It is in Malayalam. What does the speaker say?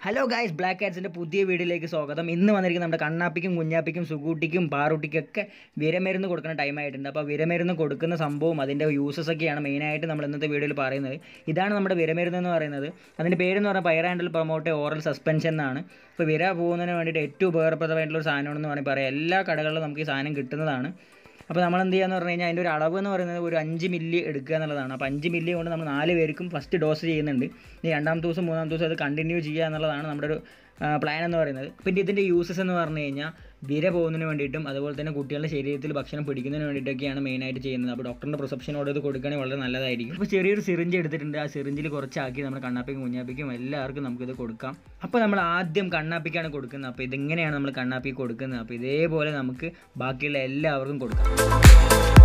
ഹലോ ഗായ്സ് ബ്ലാക്ക് കാറ്റ്സിൻ്റെ പുതിയ വീഡിയോയിലേക്ക് സ്വാഗതം ഇന്ന് വന്നിരിക്കുന്ന നമ്മുടെ കണ്ണാപ്പിക്കും കുഞ്ഞാപ്പിക്കും സുകൂട്ടിക്കും പാറുട്ടിക്കൊക്കെ വിരമരുന്ന് കൊടുക്കുന്ന ടൈം ആയിട്ടുണ്ട് അപ്പോൾ വിരമരുന്ന് കൊടുക്കുന്ന സംഭവം അതിൻ്റെ യൂസസ് ഒക്കെയാണ് മെയിനായിട്ട് നമ്മൾ ഇന്നത്തെ വീഡിയോയിൽ പറയുന്നത് ഇതാണ് നമ്മുടെ വിരമരുന്ന് എന്ന് പറയുന്നത് അതിൻ്റെ പേരെന്ന് പറഞ്ഞാൽ പൈറാൻഡൽ പ്രൊമോട്ട് ഓറൽ സസ്പെൻഷൻ എന്നാണ് അപ്പോൾ വിര പോകുന്നതിന് വേണ്ടിയിട്ട് ഏറ്റവും ഉപകാരപ്രദമായിട്ടുള്ള ഒരു സാധനമാണെന്ന് വേണമെങ്കിൽ പറയാം എല്ലാ കടകളിലും നമുക്ക് ഈ സാധനം കിട്ടുന്നതാണ് അപ്പോൾ നമ്മൾ എന്ത് ചെയ്യാന്ന് പറഞ്ഞു കഴിഞ്ഞാൽ അതിൻ്റെ ഒരു അളവ് എന്ന് പറയുന്നത് ഒരു അഞ്ച് മില്ലി എടുക്കുക എന്നുള്ളതാണ് അപ്പോൾ അഞ്ച് മില്ലി കൊണ്ട് നമ്മൾ നാല് പേർക്കും ഫസ്റ്റ് ഡോസ് ചെയ്യുന്നുണ്ട് ഇനി രണ്ടാമത്തെ ദിവസം മൂന്നാമത്തെ ദിവസം അത് കണ്ടിന്യൂ ചെയ്യുക എന്നുള്ളതാണ് നമ്മുടെ ഒരു പ്ലാൻ എന്ന് പറയുന്നത് പിന്നെ ഇതിൻ്റെ യൂസസ് എന്ന് പറഞ്ഞു കഴിഞ്ഞാൽ വിര പോകുന്നതിന് വേണ്ടിയിട്ടും അതുപോലെ തന്നെ കുട്ടികളുടെ ശരീരത്തിൽ ഭക്ഷണം പിടിക്കുന്നതിന് വേണ്ടിയിട്ടൊക്കെയാണ് മെയിനായിട്ട് ചെയ്യുന്നത് അപ്പോൾ ഡോക്ടറിൻ്റെ പ്രിസപ്ഷനോട് ഇത് കൊടുക്കുകയാണെങ്കിൽ വളരെ നല്ലതായിരിക്കും അപ്പോൾ ചെറിയൊരു സിറിഞ്ച് എടുത്തിട്ടുണ്ട് ആ സിറിഞ്ചിൽ കുറച്ചാക്കി നമ്മുടെ കണ്ണാപ്പിക്കും കുഞ്ഞാപ്പിക്കും എല്ലാവർക്കും നമുക്കിത് കൊടുക്കാം അപ്പോൾ നമ്മൾ ആദ്യം കണ്ണാപ്പിക്കാണ് കൊടുക്കുന്നത് അപ്പോൾ ഇതെങ്ങനെയാണ് നമ്മൾ കണ്ണാപ്പി കൊടുക്കുന്നത് അപ്പോൾ ഇതേപോലെ നമുക്ക് ബാക്കിയുള്ള എല്ലാവർക്കും കൊടുക്കാം